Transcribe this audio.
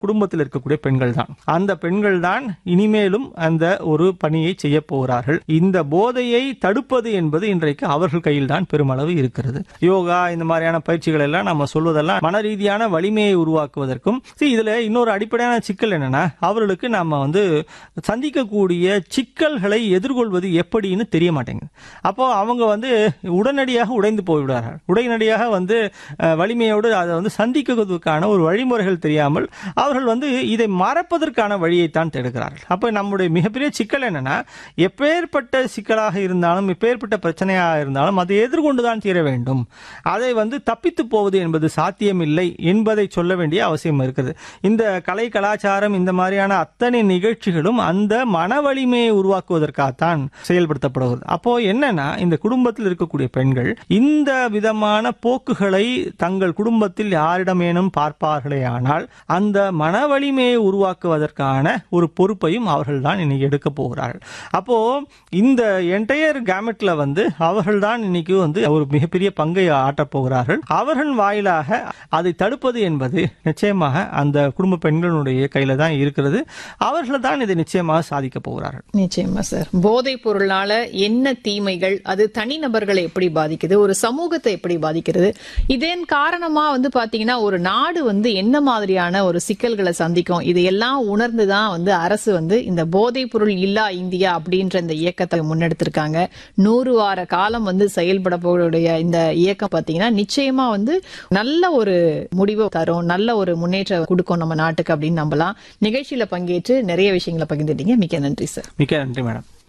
குடும்பத்தில் இருக்கக்கூடிய பெண்கள் தான் அந்த பெண்கள் தான் இனிமேலும் அந்த ஒரு பணியை செய்ய போகிறார்கள் இந்த போதையை தடுப்பது என்பது இன்றைக்கு அவர்கள் கையில் தான் பெருமளவு இருக்கிறது யோகா இந்த மாதிரியான பயிற்சிகள் எல்லாம் நம்ம சொல்வதெல்லாம் மன ரீதியான வலிமையை உருவாக்குவதற்கும் see, இதுல இன்னொரு அடிப்படையான சிக்கல் என்னன்னா அவர்களுக்கு நாம வந்து சந்திக்கக்கூடிய சிக்கல்களை எதிர்கொள்வது எப்படின்னு தெரிய மாட்டேங்குது அப்போ அவங்க வந்து உடனடியாக உடைந்து போய்விடுவார்கள் உடனடியாக வந்து அஹ், வலிமையோடு அதை வந்து சந்திக்கிறதுக்கான ஒரு வழிமுறைகள் தெரியாமல் அவர்கள் வந்து இதை மறப்பதற்கான வழியைத்தான் தேடுகிறார்கள் அப்ப நம்முடைய மிகப்பெரிய சிக்கல் என்னன்னா எப்பேற்பட்ட சிக்கலாக இருந்தாலும் எப்பேற்பட்ட பிரச்சனையாக இருந்தாலும் அதை எதிர்கொண்டு தான் தீர வேண்டும் அதை வந்து தப்பித்து போவது என்பது சாத்தியமில்லை என்பதை சொல்ல வேண்டிய அவசியம் இருக்கிறது இந்த கலை கலாச்சாரம் இந்த மாதிரியான அத்தனை நிகழ்ச்சிகளும் அந்த மன வலிமையை உருவாக்குவதற்காகத்தான் செயல்படுத்தப்படுகிறது அப்போ என்னன்னா இந்த குடும்பத்தில் இருக்கக்கூடிய பெண்கள் இந்த விதமான போக்குகளை தங்கள் குடும்பத்தில் யாரிடமேனும் பார்ப்பார்களே ஆனால் அந்த மன வலிமையை உருவாக்குவதற்கான ஒரு பொறுப்பையும் அவர்கள் தான் இன்னைக்கு எடுக்க போகிறார்கள் அப்போ இந்த என்டையர் கேமெட்ல வந்து அவர்கள் தான் இன்னைக்கு வந்து ஒரு மிகப்பெரிய பங்கை ஆற்றப் போகிறார்கள் அவர்கள் வாயிலாக அதை தடுப்பது என்பது நிச்சயமாக அந்த குடும்ப பெண்களுடைய கையில தான் இருக்கிறது அவர்கள் தான் இதை நிச்சயமாக சாதிக்க போகிறார்கள் நிச்சயமா சார் போதைப் பொருளால என்ன தீமைகள் அது தனிநபர்களை எப்படி பாதிக்குது ஒரு சமூகத்தை எப்படி பாதிக்கிறது இதன் காரணமா வந்து பாத்தீங்கன்னா ஒரு நாடு வந்து என்ன மாதிரியான ஒரு சிக்கல்களை சந்திக்கும் இதையெல்லாம் உணர்ந்துதான் வந்து அரசு வந்து இந்த போதைப் பொருள் இல்லா இந்தியா அப்படின்ற இந்த இயக்கத்தை முன்னெடுத்திருக்காங்க நூறு வார காலம் வந்து செயல்பட போடைய இந்த இயக்கம் பாத்தீங்கன்னா நிச்சயமா வந்து நல்ல ஒரு முடிவு தரும் நல்ல ஒரு முன்னேற்றம் கொடுக்கும் நம்ம நாட்டுக்கு அப்படின்னு நம்பலாம் நிகழ்ச்சியில பங்கேற்று நிறைய விஷயங்களை பகிர்ந்துட்டீங்க மிக்க நன்றி சார் மிக்க நன்றி மேடம்